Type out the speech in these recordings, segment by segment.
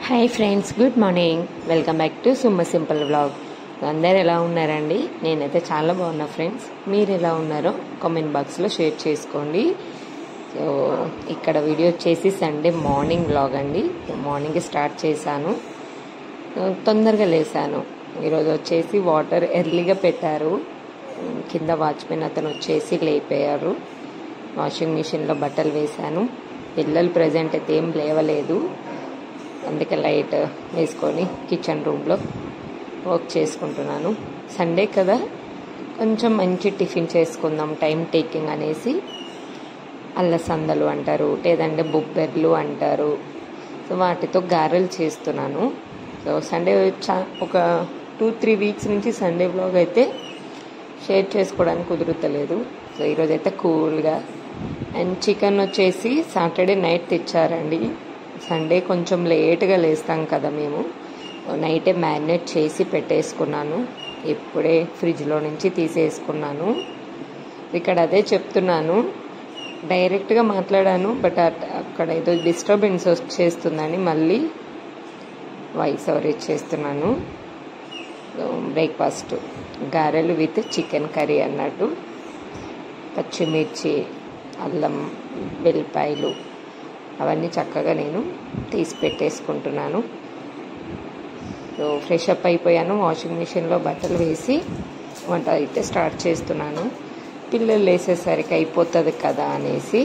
Hi friends good morning welcome back to సుమ్మ simple vlog అందరు ఎలా ఉన్నారండి నేనైతే చాలా బాగున్నా ఫ్రెండ్స్ మీరు ఎలా ఉన్నారో కామెంట్ బాక్స్లో షేర్ చేసుకోండి సో ఇక్కడ వీడియో వచ్చేసి సండే మార్నింగ్ వ్లాగ్ అండి మార్నింగ్ స్టార్ట్ చేశాను తొందరగా లేసాను ఈరోజు వచ్చేసి వాటర్ ఎర్లీగా పెట్టారు కింద వాచ్మెన్ అతను వచ్చేసి లేపారు వాషింగ్ మిషన్లో బట్టలు వేశాను పిల్లలు ప్రజెంట్ అయితే ఏం లేవలేదు అందుకే లైట్ వేసుకొని కిచెన్ రూమ్లో వర్క్ చేసుకుంటున్నాను సండే కదా కొంచెం మంచి టిఫిన్ చేసుకుందాం టైం టేకింగ్ అనేసి అల్లసందలు అంటారు లేదంటే బొబ్బెర్లు అంటారు సో వాటితో గారెలు చేస్తున్నాను సో సండే చా ఒక టూ త్రీ వీక్స్ నుంచి సండే బ్లాగ్ అయితే షేర్ చేసుకోవడానికి కుదురుతలేదు సో ఈరోజు అయితే కూల్గా అండ్ చికెన్ వచ్చేసి సాటర్డే నైట్ తెచ్చారండి సండే కొంచెం లేట్గా లేస్తాం కదా మేము నైటే మ్యారినేట్ చేసి పెట్టేసుకున్నాను ఇప్పుడే ఫ్రిడ్జ్లో నుంచి తీసేసుకున్నాను ఇక్కడ అదే చెప్తున్నాను డైరెక్ట్గా మాట్లాడాను బట్ అక్కడ ఏదో డిస్టర్బెన్స్ వచ్చేస్తుందని మళ్ళీ వాయిస్ ఓవర్ ఇచ్చేస్తున్నాను బ్రేక్ఫాస్ట్ గారెలు విత్ చికెన్ కర్రీ అన్నట్టు పచ్చిమిర్చి అల్లం వెల్లిపాయలు అవన్నీ చక్కగా నేను తీసి పెట్టేసుకుంటున్నాను సో ఫ్రెష్ అప్ అయిపోయాను వాషింగ్ మిషన్లో బట్టలు వేసి వంట అయితే స్టార్ట్ చేస్తున్నాను పిల్లలు వేసేసరికి అయిపోతుంది కదా అనేసి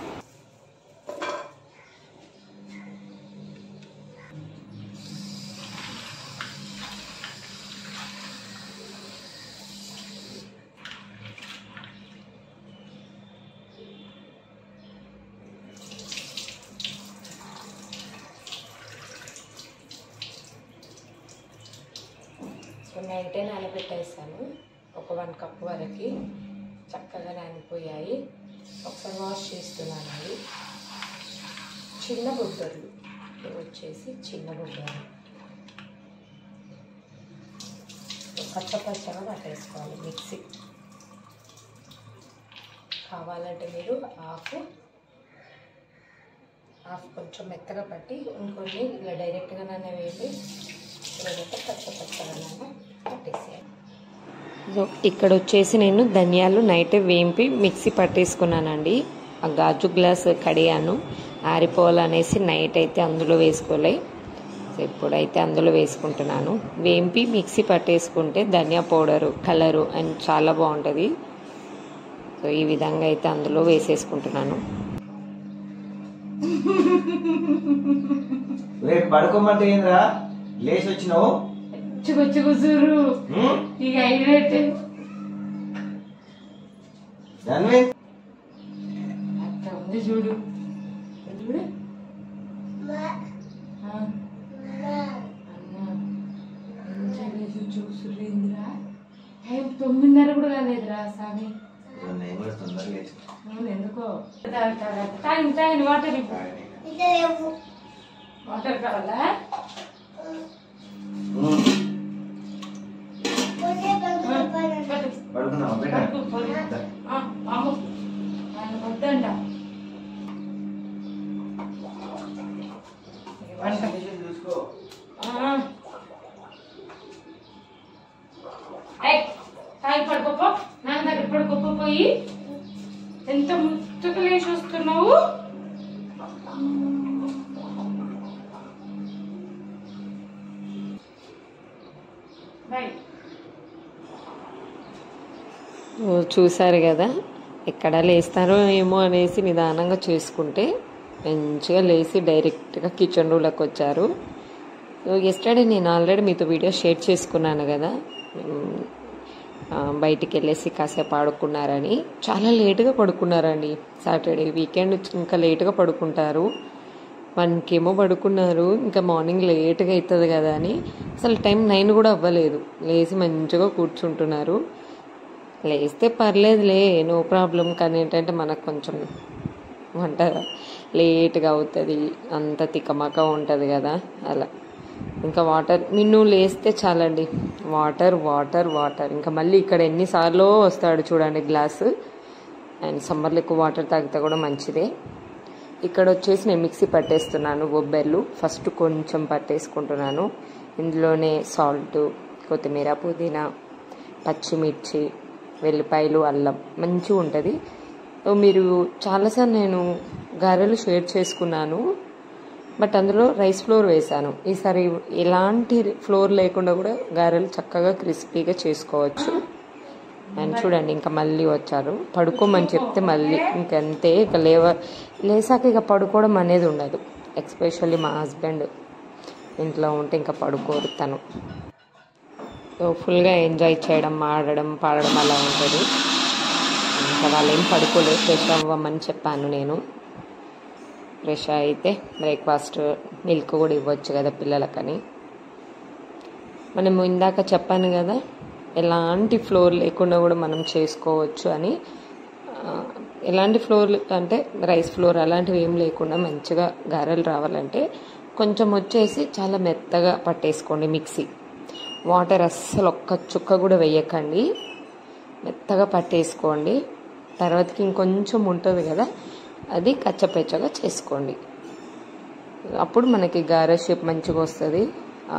సో నైటే నానబెట్టేసాను ఒక వన్ కప్ వరకు చక్కగా నానిపోయాయి ఒకసారి వాష్ చేస్తున్నాను అవి చిన్న బొబ్బర్లు ఇవి వచ్చేసి చిన్న బొబ్బర్లు పచ్చ పచ్చగా పట్టేసుకోవాలి మిక్సీ కావాలంటే మీరు హాఫ్ హాఫ్ కొంచెం మెత్తగా పట్టి ఇంకొన్ని ఇలా డైరెక్ట్గా నన్ను వేసి ఇలాగైతే పచ్చ పచ్చగా పట్టేసేయాలి సో ఇక్కడ వచ్చేసి నేను ధనియాలు నైట్ వేంపి మిక్సీ పట్టేసుకున్నానండి ఆ గాజు గ్లాస్ కడియాను ఆరిపోవాలనేసి నైట్ అయితే అందులో వేసుకోలే సో ఇప్పుడైతే అందులో వేసుకుంటున్నాను వేంపి మిక్సీ పట్టేసుకుంటే ధనియా పౌడరు కలరు అండ్ చాలా బాగుంటుంది సో ఈ విధంగా అయితే అందులో వేసేసుకుంటున్నాను రేపు పడుకోమంటే ఏంద్రా లేచి వచ్చినావు చుకొచ్చు కూసురు హ్మ్? ఇక అయినట్టు ధన్వి అక్క ఉంది చూడు చూడు ఆ. అన్న మంచిగా లేచి చూసురేంద్రా టైం తొమ్మిదిన్నర కూడా కాలేదురా స్వామి నేను కూడా తొందరగా లేచి అవును ఎందుకో టైం టైం వాటర్ వాటర్ కావాలా హ్మ్. పట్టు. పడుకున్నావా బిడ్డ పట్టు, పోనీ. ఆ, అమ్ము. ఆయన వద్దంట వంట చూసుకో తాగి పడుకోపో నాన్న దగ్గర పడుకోపో పోయి ఎంత ముత్తుకు లేచి వస్తున్నావు రైట్ చూసారు కదా ఎక్కడ లేస్తారో ఏమో అనేసి నిదానంగా చేసుకుంటే మంచిగా లేచి డైరెక్ట్గా కిచెన్ రూమ్లోకి వచ్చారు సో ఎస్టర్డే నేను ఆల్రెడీ మీతో వీడియో షేర్ చేసుకున్నాను కదా ఉమ్, ఆ, బయటికి వెళ్ళేసి కాసేపు ఆడుకున్నారని చాలా లేటుగా పడుకున్నారండి సాటర్డే వీకెండ్ ఇంకా లేటుగా పడుకుంటారు వన్కి ఏమో పడుకున్నారు ఇంకా మార్నింగ్ లేట్గా అవుతుంది కదా అని అసలు టైం నైన్ కూడా అవ్వలేదు లేచి మంచిగా కూర్చుంటున్నారు లేస్తే పర్లేదులే నో ప్రాబ్లం కానీ ఏంటంటే మనకు కొంచెం వంట లేట్గా అవుతుంది అంత తికమక ఉంటుంది కదా అలా ఇంకా వాటర్ నిన్ను లేస్తే చాలండి వాటర్ వాటర్ వాటర్ ఇంకా మళ్ళీ ఇక్కడ ఎన్నిసార్లు వస్తాడు చూడండి గ్లాసు అండ్ సమ్మర్లో ఎక్కువ వాటర్ తాగితే కూడా మంచిదే ఇక్కడ వచ్చేసి నేను మిక్సీ పట్టేస్తున్నాను బొబ్బెర్లు ఫస్ట్ కొంచెం పట్టేసుకుంటున్నాను ఇందులోనే సాల్ట్ కొత్తిమీర పుదీనా పచ్చిమిర్చి వెల్లిపాయలు అల్లం మంచిగా ఉంటుంది సో మీరు చాలాసార్లు నేను గారెలు షేర్ చేసుకున్నాను బట్ అందులో రైస్ ఫ్లోర్ వేశాను ఈసారి ఎలాంటి ఫ్లోర్ లేకుండా కూడా గారెలు చక్కగా క్రిస్పీగా చేసుకోవచ్చు అండ్ చూడండి ఇంకా మళ్ళీ వచ్చారు పడుకోమని చెప్తే మళ్ళీ ఇంకంతే ఇక లేవ లేసాక ఇక పడుకోవడం అనేది ఉండదు ఎక్స్పెషల్లీ మా హస్బెండ్ ఇంట్లో ఉంటే ఇంకా పడుకోరు తను సో ఫుల్గా ఎంజాయ్ చేయడం ఆడడం పాడడం అలా ఉంటుంది ఇంకా వాళ్ళు ఏం పడుకోలేదు ఫ్రెష్ అవ్వమని చెప్పాను నేను ఫ్రెష్ అయితే బ్రేక్ఫాస్ట్ మిల్క్ కూడా ఇవ్వచ్చు కదా పిల్లలకని మనం ఇందాక చెప్పాను కదా ఎలాంటి ఫ్లోర్ లేకుండా కూడా మనం చేసుకోవచ్చు అని ఆ, ఎలాంటి ఫ్లోర్ అంటే రైస్ ఫ్లోర్ అలాంటివి ఏం లేకుండా మంచిగా గారెలు రావాలంటే కొంచెం వచ్చేసి చాలా మెత్తగా పట్టేసుకోండి మిక్సీ వాటర్ అస్సలు ఒక్క చుక్క కూడా వేయకండి మెత్తగా పట్టేసుకోండి తర్వాతకి ఇంకొంచెం ఉంటుంది కదా అది కచ్చపెచ్చగా చేసుకోండి అప్పుడు మనకి గారె షేప్ మంచిగా వస్తుంది ఆ,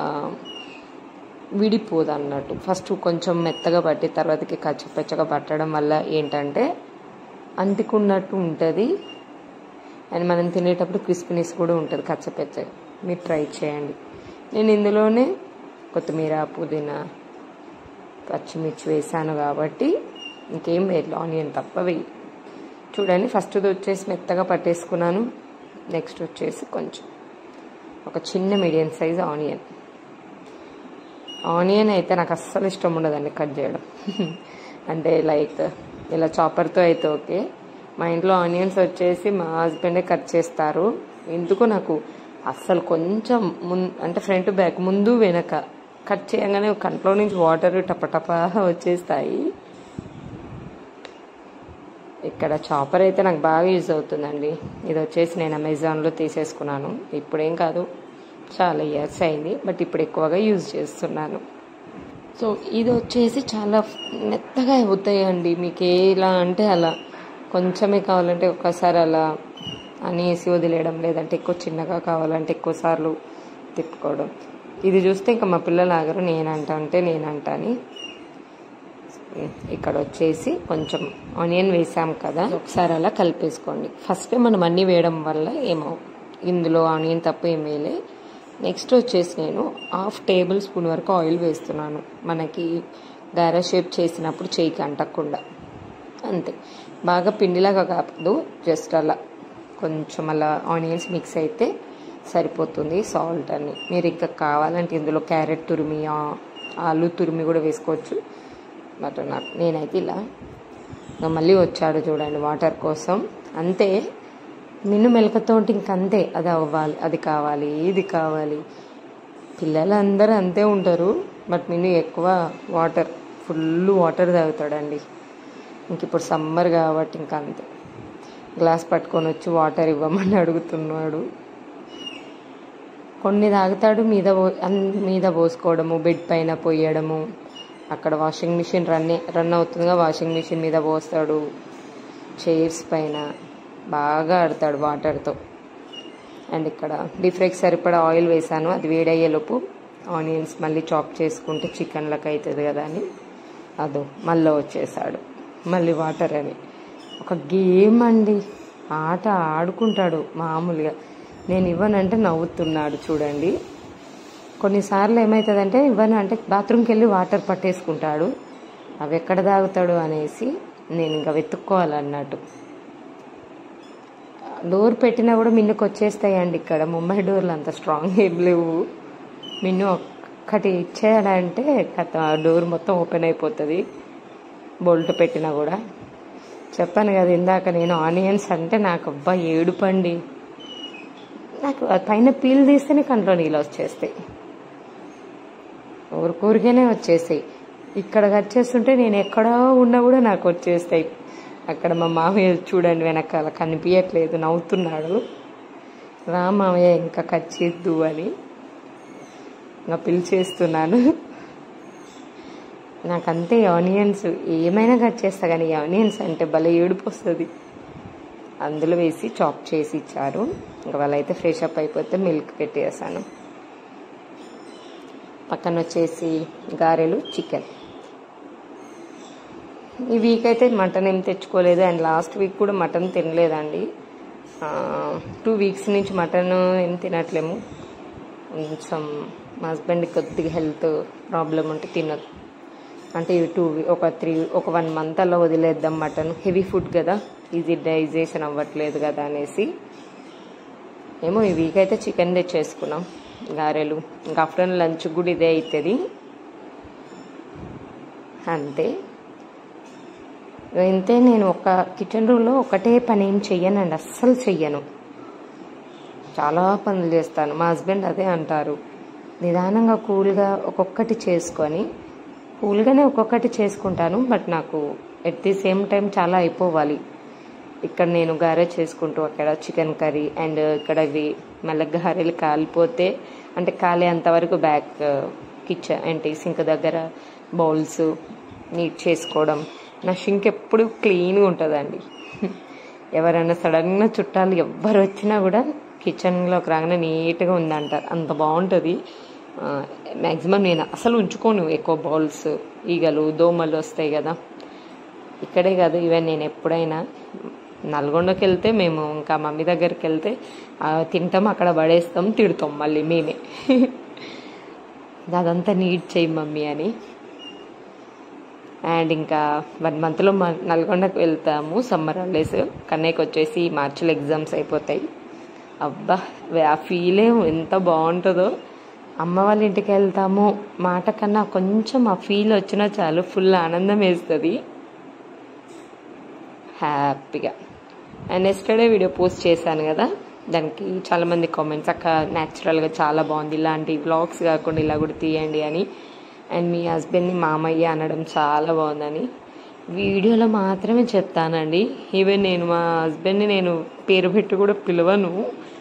విడిపోదు అన్నట్టు ఫస్ట్ కొంచెం మెత్తగా పట్టి తర్వాతకి కచ్చపెచ్చగా పట్టడం వల్ల ఏంటంటే అంటుకున్నట్టు ఉంటుంది అండ్ మనం తినేటప్పుడు క్రిస్పీనెస్ కూడా ఉంటుంది కచ్చపెచ్చగా మీరు ట్రై చేయండి నేను ఇందులోనే కొత్తిమీర పుదీనా పచ్చిమిర్చి వేసాను కాబట్టి ఇంకేం వేయలేదు ఆనియన్ తప్ప వేయి చూడండి ఫస్ట్ వచ్చేసి మెత్తగా పట్టేసుకున్నాను నెక్స్ట్ వచ్చేసి కొంచెం ఒక చిన్న మీడియం సైజ్ ఆనియన్ ఆనియన్ అయితే నాకు అస్సలు ఇష్టం ఉండదండి కట్ చేయడం అంటే లైక్ ఇలా చాపర్తో అయితే ఓకే మా ఇంట్లో ఆనియన్స్ వచ్చేసి మా హస్బెండే కట్ చేస్తారు ఎందుకో నాకు అస్సలు కొంచెం మున్ అంటే ఫ్రంట్ బ్యాక్ ముందు వెనక కట్ చేయగానే కంట్లో నుంచి వాటర్ టపటపా వచ్చేస్తాయి ఇక్కడ చాపర్ అయితే నాకు బాగా యూజ్ అవుతుందండి ఇది వచ్చేసి నేను అమెజాన్లో తీసేసుకున్నాను ఇప్పుడేం కాదు చాలా ఇయర్స్ అయింది బట్ ఇప్పుడు ఎక్కువగా యూజ్ చేస్తున్నాను సో ఇది వచ్చేసి చాలా మెత్తగా అవుతాయండి మీకు ఎలా అంటే అలా కొంచెమే కావాలంటే ఒక్కసారి అలా అనేసి వదిలేయడం లేదంటే ఎక్కువ చిన్నగా కావాలంటే ఎక్కువ సార్లు తిప్పుకోవడం ఇది చూస్తే ఇంకా మా పిల్లలు ఆగరు నేనంట అంటే నేనంట అని ఇక్కడ వచ్చేసి కొంచెం ఆనియన్ వేసాం కదా ఒకసారి అలా కలిపేసుకోండి ఫస్ట్ మనం అన్నీ వేయడం వల్ల ఏమో ఇందులో ఆనియన్ తప్ప ఏం వేయలే నెక్స్ట్ వచ్చేసి నేను హాఫ్ టేబుల్ స్పూన్ వరకు ఆయిల్ వేస్తున్నాను మనకి గారా షేప్ చేసినప్పుడు చేయికి అంటకుండా అంతే బాగా పిండిలాగా కాదు జస్ట్ అలా కొంచెం అలా ఆనియన్స్ మిక్స్ అయితే సరిపోతుంది సాల్ట్ అని మీరు ఇంకా కావాలంటే ఇందులో క్యారెట్ తురిమి ఆ- ఆలు తురిమి కూడా వేసుకోవచ్చు బట్ నాకు నేనైతే ఇలా ఇంకా మళ్ళీ వచ్చాడు చూడండి వాటర్ కోసం అంతే మిన్ను మెలకతో ఉంటే ఇంకంతే అది అవ్వాలి అది కావాలి ఇది కావాలి పిల్లలందరూ అంతే ఉంటారు బట్ మిన్ను ఎక్కువ వాటర్ ఫుల్ వాటర్ తాగుతాడండి ఇంక ఇప్పుడు సమ్మర్ కాబట్టి ఇంకా అంతే గ్లాస్ పట్టుకొని వచ్చి వాటర్ ఇవ్వమని అడుగుతున్నాడు కొన్ని తాగుతాడు మీద పో- అన్- మీద పోసుకోవడము బెడ్ పైన పోయడము అక్కడ వాషింగ్ మిషన్ రన్ రన్ అవుతుందిగా వాషింగ్ మిషన్ మీద పోస్తాడు చైర్స్ పైన బాగా ఆడతాడు వాటర్తో అండ్ ఇక్కడ డీప్ ఫ్రైకి సరిపడా ఆయిల్ వేసాను అది వేడయ్యేలోపు ఆనియన్స్ మళ్ళీ చాప్ చేసుకుంటే చికెన్లకు అవుతుంది కదా అని అదో మళ్ళీ వచ్చేసాడు మళ్ళీ వాటర్ అని ఒక గేమ్ అండి ఆట ఆడుకుంటాడు మామూలుగా నేను ఇవ్వనంటే నవ్వుతున్నాడు చూడండి కొన్నిసార్లు ఏమవుతుందంటే ఇవ్వను అంటే బాత్రూమ్కి వెళ్ళి వాటర్ పట్టేసుకుంటాడు అవి ఎక్కడ తాగుతాడు అనేసి నేను ఇంకా వెతుక్కోవాలన్నట్టు డోర్ పెట్టినా కూడా మిన్నుకు వచ్చేస్తాయండి ఇక్కడ ముంబై డోర్లు అంత స్ట్రాంగ్ ఏం లేవు మిన్ను ఒక్కటి ఇచ్చేయాలంటే కథ డోర్ మొత్తం ఓపెన్ అయిపోతుంది బోల్ట్ పెట్టినా కూడా చెప్పాను కదా ఇందాక నేను ఆనియన్స్ అంటే నాకు అబ్బా ఏడుపండి నాకు ఆ పైన పీల్ తీస్తేనే కంట్లో నీళ్ళు వచ్చేస్తాయి ఊరికూరికేనే వచ్చేసాయి ఇక్కడ కట్ చేస్తుంటే నేను ఎక్కడో ఉన్నా కూడా నాకు వచ్చేస్తాయి అక్కడ మా మామయ్య చూడండి వెనకాల కనిపించట్లేదు నవ్వుతున్నాడు రా మామయ్య ఇంకా కట్ చేద్దు అని ఇంకా పిలిచేస్తున్నాను నాకంతే ఆనియన్స్ ఏమైనా కట్ చేస్తా కానీ ఆనియన్స్ అంటే భలే ఏడుపు వస్తుంది అందులో వేసి చాప్ చేసి ఇచ్చారు ఇంకా వాళ్ళైతే ఫ్రెష్ అప్ అయిపోతే మిల్క్ పెట్టేసాను పక్కన వచ్చేసి గారెలు చికెన్ ఈ వీక్ అయితే మటన్ ఏం తెచ్చుకోలేదు అండ్ లాస్ట్ వీక్ కూడా మటన్ తినలేదండి టూ వీక్స్ నుంచి మటన్ ఏం తినట్లేము కొంచెం మా హస్బెండ్ కొద్దిగా హెల్త్ ప్రాబ్లం ఉంటే తినదు అంటే టూ ఒక త్రీ ఒక వన్ మంత్ అలా వదిలేద్దాం మటన్ హెవీ ఫుడ్ కదా ఈజీ డైజెషన్ అవ్వట్లేదు కదా అనేసి ఏమో ఈ వీక్ అయితే చికెన్ తెచ్చేసుకున్నాం గారెలు ఇంకా ఆఫ్టర్నూన్ లంచ్ కూడా ఇదే అవుతుంది అంతే ఇంతే నేను ఒక కిచెన్ రూమ్లో ఒకటే పని ఏం చెయ్యనండి అస్సలు చెయ్యను చాలా పనులు చేస్తాను మా హస్బెండ్ అదే అంటారు నిదానంగా కూల్గా ఒక్కొక్కటి చేసుకొని కూల్గానే ఒక్కొక్కటి చేసుకుంటాను బట్ నాకు ఎట్ ది సేమ్ టైం చాలా అయిపోవాలి ఇక్కడ నేను గారె చేసుకుంటూ అక్కడ చికెన్ కర్రీ అండ్ ఇక్కడ ఇవి మళ్ళీ గారెలు కాలిపోతే అంటే కాలే అంతవరకు బ్యాక్ కిచెన్ ఏంటి సింక్ దగ్గర బౌల్స్ నీట్ చేసుకోవడం నా షింక్ ఎప్పుడు క్లీన్గా ఉంటుందండి ఎవరైనా సడన్గా చుట్టాలు ఎవ్వరు వచ్చినా కూడా కిచెన్లోకి రాగానే నీట్గా ఉందంటారు అంత బాగుంటుంది మ్యాక్సిమం నేను అసలు ఉంచుకోను ఎక్కువ బౌల్స్ ఈగలు దోమలు వస్తాయి కదా ఇక్కడే కాదు ఈవెన్ నేను ఎప్పుడైనా నల్గొండకి వెళ్తే మేము ఇంకా మమ్మీ దగ్గరికి వెళ్తే ఆ, తింటాం అక్కడ పడేస్తాం తిడతాం మళ్ళీ మేమే అదంతా నీట్ చేయి మమ్మీ అని అండ్ ఇంకా వన్ మంత్లో మా నల్గొండకు వెళ్తాము సమ్మర్ హాలిడేస్ కన్నయ్యకి వచ్చేసి మార్చిలో ఎగ్జామ్స్ అయిపోతాయి అబ్బా ఆ ఫీలే ఎంత బాగుంటుందో అమ్మ వాళ్ళ ఇంటికి వెళ్తాము మాట కన్నా కొంచెం ఆ ఫీల్ వచ్చినా చాలు ఫుల్ ఆనందం వేస్తుంది హ్యాపీగా అండ్ ఎస్టర్డే వీడియో పోస్ట్ చేశాను కదా దానికి చాలామంది కామెంట్స్ అక్క న్యాచురల్గా చాలా బాగుంది ఇలాంటి వ్లాగ్స్ కాకుండా ఇలా కూడా తీయండి అని అండ్ మీ హస్బెండ్ని మామయ్య అనడం చాలా బాగుందని వీడియోలో మాత్రమే చెప్తానండి ఈవెన్ నేను మా హస్బెండ్ని నేను పేరు పెట్టి కూడా పిలవను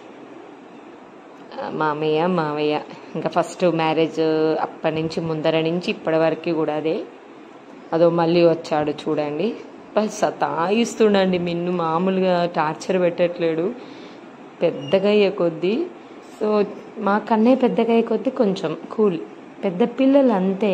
ఆ, మామయ్య మామయ్య ఇంకా ఫస్ట్ మ్యారేజ్ అప్పటి నుంచి ముందర నుంచి ఇప్పటి వరకు కూడా అదే అదో మళ్ళీ వచ్చాడు చూడండి బస్ సతాయిస్తుండండి మిన్ను మామూలుగా టార్చర్ పెట్టట్లేడు పెద్దగా అయ్యే కొద్దీ సో మా కన్నయ్య పెద్దగా అయ్యే కొద్దీ కొంచెం కూల్ పెద్ద పిల్లలు అంతే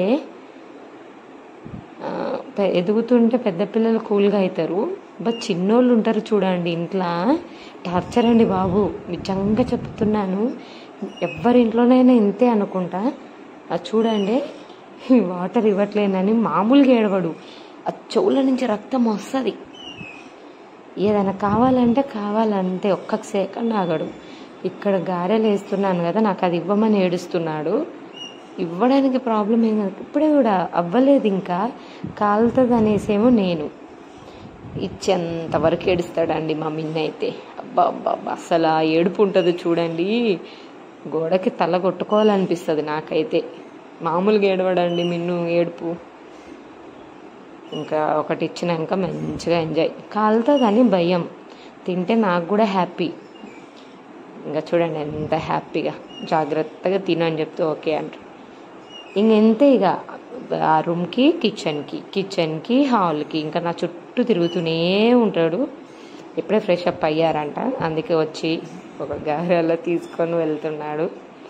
ఆ, పె- ఎదుగుతుంటే పెద్ద పిల్లలు కూల్గా అవుతారు బట్ చిన్నోళ్ళు ఉంటారు చూడండి ఇంట్లో టార్చర్ అండి బాబు నిజంగా చెప్తున్నాను ఎవరి ఇంట్లోనైనా ఇంతే అనుకుంటా అది చూడండి వాటర్ ఇవ్వట్లేనని మామూలుగా ఏడవడు ఆ చెవుల నుంచి రక్తం వస్తుంది ఏదైనా కావాలంటే కావాలంటే ఒక్క సెకండ్ ఆగడు ఇక్కడ గారెలు వేస్తున్నాను కదా నాకు అది ఇవ్వమని ఏడుస్తున్నాడు ఇవ్వడానికి ప్రాబ్లం ఏం కాదు ఇప్పుడే కూడా అవ్వలేదు ఇంకా కాలుతుంది అనేసేమో నేను ఇచ్చేంత వరకు ఏడుస్తాడండి మా మిన్న అయితే అబ్బా అబ్బా అబ్బా అసలు ఆ ఏడుపు ఉంటుంది చూడండి గోడకి తల కొట్టుకోవాలనిపిస్తుంది నాకైతే మామూలుగా ఏడవడండి మిన్ను ఏడుపు ఇంకా ఒకటి ఇచ్చినాక మంచిగా ఎంజాయ్ కాలుతుందని భయం తింటే నాకు కూడా హ్యాపీ ఇంకా చూడండి ఎంత హ్యాపీగా జాగ్రత్తగా తినని చెప్తే ఓకే అంటారు ఇంకెంతే ఇక ఆ రూమ్కి కిచెన్కి కిచెన్కి హాల్కి ఇంకా నా చుట్టూ తిరుగుతూనే ఉంటాడు ఇప్పుడే ఫ్రెష్ అప్ అయ్యారంట అందుకే వచ్చి ఒక గారెలో తీసుకొని వెళ్తున్నాడు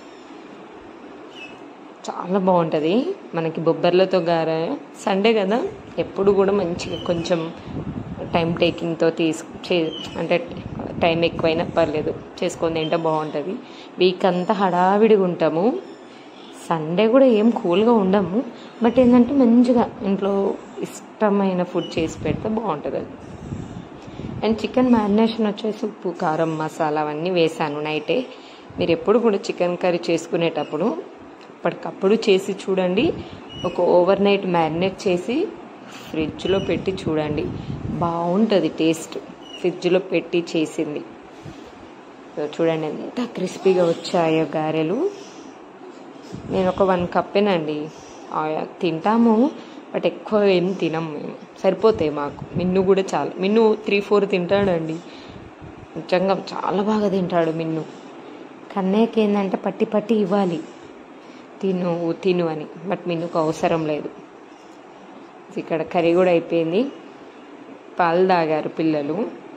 చాలా బాగుంటుంది మనకి బొబ్బర్లతో గారె సండే కదా ఎప్పుడు కూడా మంచిగా కొంచెం టైం టేకింగ్తో తీసు చే అంటే టైం ఎక్కువైనా పర్లేదు చేసుకొని తింటే బాగుంటుంది వీక్ అంతా హడావిడిగా ఉంటాము సండే కూడా ఏం కూల్గా ఉండము బట్ ఏంటంటే మంచిగా ఇంట్లో ఇష్టమైన ఫుడ్ చేసి పెడితే బాగుంటుంది అది అండ్ చికెన్ మ్యారినేషన్ వచ్చేసి ఉప్పు కారం మసాలా అవన్నీ వేసాను నైటే మీరు ఎప్పుడు కూడా చికెన్ కర్రీ చేసుకునేటప్పుడు అప్పటికప్పుడు చేసి చూడండి ఒక ఓవర్ నైట్ మ్యారినేట్ చేసి ఫ్రిడ్జ్లో పెట్టి చూడండి బాగుంటుంది టేస్ట్ ఫ్రిడ్జ్లో పెట్టి చేసింది సో చూడండి ఎంత క్రిస్పీగా వచ్చాయో గారెలు నేను ఒక వన్ కప్పేనండి ఆ, తింటాము బట్ ఎక్కువ ఏం తినం మేము సరిపోతాయి మాకు మిన్ను కూడా చాలా మిన్ను త్రీ ఫోర్ తింటాడండి నిజంగా చాలా బాగా తింటాడు మిన్ను కన్నయ్యకి ఏంటంటే పట్టి పట్టి ఇవ్వాలి తిను తిను అని బట్ మిన్నుకు అవసరం లేదు ఇక్కడ కర్రీ కూడా అయిపోయింది పాలు తాగారు పిల్లలు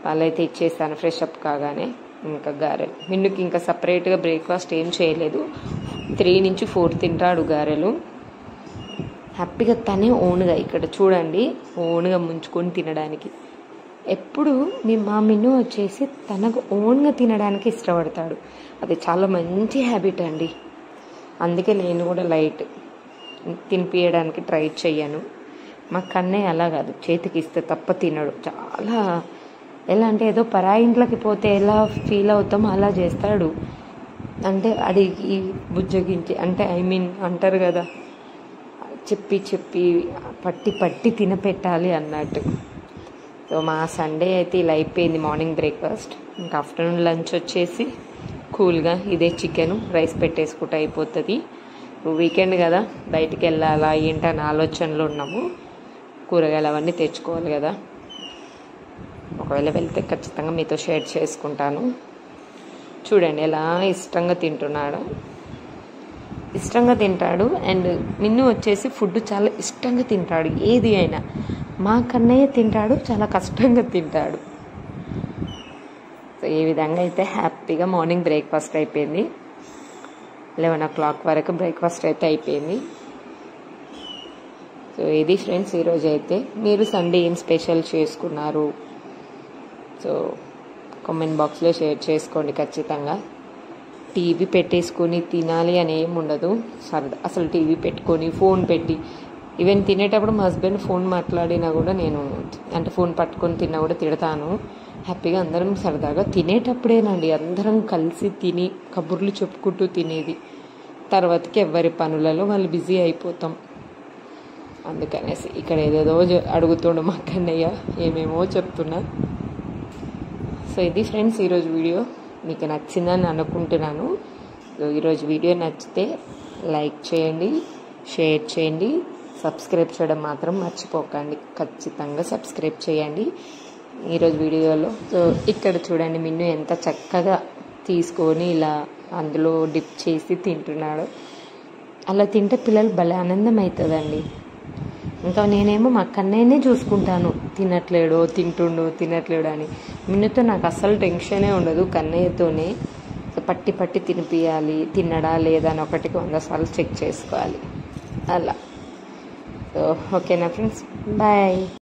వాళ్ళైతే ఇచ్చేస్తాను ఫ్రెష్ అప్ కాగానే ఇంకా గారెలు మిన్నుకి ఇంకా సపరేట్గా బ్రేక్ఫాస్ట్ ఏం చేయలేదు త్రీ నుంచి ఫోర్ తింటాడు గారెలు హ్యాపీగా తనే ఓన్గా ఇక్కడ చూడండి ఓన్గా ముంచుకొని తినడానికి ఎప్పుడు మీ మా మిన్ను వచ్చేసి తనకు ఓన్గా తినడానికి ఇష్టపడతాడు అది చాలా మంచి హ్యాబిట్ అండి అందుకే నేను కూడా లైట్ తినిపించడానికి ట్రై చెయ్యను మా కన్నయ్య అలా కాదు చేతికి ఇస్తే తప్ప తినడు చాలా ఎలా అంటే ఏదో పరాయి ఇంట్లోకి పోతే ఎలా ఫీల్ అవుతామో అలా చేస్తాడు అంటే అది ఈ బుజ్జగించి అంటే ఐ మీన్ అంటారు కదా చెప్పి చెప్పి పట్టి పట్టి తినపెట్టాలి అన్నట్టు సో మా సండే అయితే ఇలా అయిపోయింది మార్నింగ్ బ్రేక్ఫాస్ట్ ఇంకా ఆఫ్టర్నూన్ లంచ్ వచ్చేసి కూల్గా ఇదే చికెన్ రైస్ పెట్టేసుకుంటే అయిపోతుంది వీకెండ్ కదా బయటికి వెళ్ళాలా ఏంటని ఆలోచనలో ఉన్నాము కూరగాయలు అవన్నీ తెచ్చుకోవాలి కదా ఒకవేళ వెళ్తే ఖచ్చితంగా మీతో షేర్ చేసుకుంటాను చూడండి ఎలా ఇష్టంగా తింటున్నాడు ఇష్టంగా తింటాడు అండ్ మిన్ను వచ్చేసి ఫుడ్ చాలా ఇష్టంగా తింటాడు ఏది అయినా మా కన్నయ్య తింటాడు చాలా కష్టంగా తింటాడు సో ఈ విధంగా అయితే హ్యాపీగా మార్నింగ్ బ్రేక్ఫాస్ట్ అయిపోయింది లెవెన్ ఓ క్లాక్ వరకు బ్రేక్ఫాస్ట్ అయితే అయిపోయింది సో ఇది ఫ్రెండ్స్ ఈరోజు అయితే మీరు సండే ఏం స్పెషల్ చేసుకున్నారు సో కామెంట్ బాక్స్లో షేర్ చేసుకోండి ఖచ్చితంగా టీవీ పెట్టేసుకొని తినాలి అని ఏం ఉండదు సరదా అసలు టీవీ పెట్టుకొని ఫోన్ పెట్టి ఈవెన్ తినేటప్పుడు మా హస్బెండ్ ఫోన్ మాట్లాడినా కూడా నేను అంటే ఫోన్ పట్టుకొని తిన్నా కూడా తిడతాను హ్యాపీగా అందరం సరదాగా తినేటప్పుడేనండి అందరం కలిసి తిని కబుర్లు చెప్పుకుంటూ తినేది తర్వాతకి ఎవరి పనులలో వాళ్ళు బిజీ అయిపోతాం అందుకనేసి ఇక్కడ ఏదేదో జ- అడుగుతుండు మా కన్నయ్య ఏమేమో చెప్తున్నా సో ఇది ఫ్రెండ్స్ ఈరోజు వీడియో మీకు నచ్చిందని అనుకుంటున్నాను సో ఈరోజు వీడియో నచ్చితే లైక్ చేయండి షేర్ చేయండి సబ్స్క్రైబ్ చేయడం మాత్రం మర్చిపోకండి ఖచ్చితంగా సబ్స్క్రైబ్ చేయండి ఈరోజు వీడియోలో సో ఇక్కడ చూడండి మిన్ను ఎంత చక్కగా తీసుకొని ఇలా అందులో డిప్ చేసి తింటున్నాడు అలా తింటే పిల్లలు భలే ఆనందం అవుతుందండి ఇంకా నేనేమో మా కన్నయ్యనే చూసుకుంటాను తినట్లేడో తింటుండో తినట్లేడో అని మిన్నుతో నాకు అస్సలు టెన్షనే ఉండదు కన్నయ్యతోనే సో పట్టి పట్టి తినిపియాలి తిన్నడా లేదా అని ఒకటికి వంద సార్లు చెక్ చేసుకోవాలి అలా సో ఓకేనా ఫ్రెండ్స్ బాయ్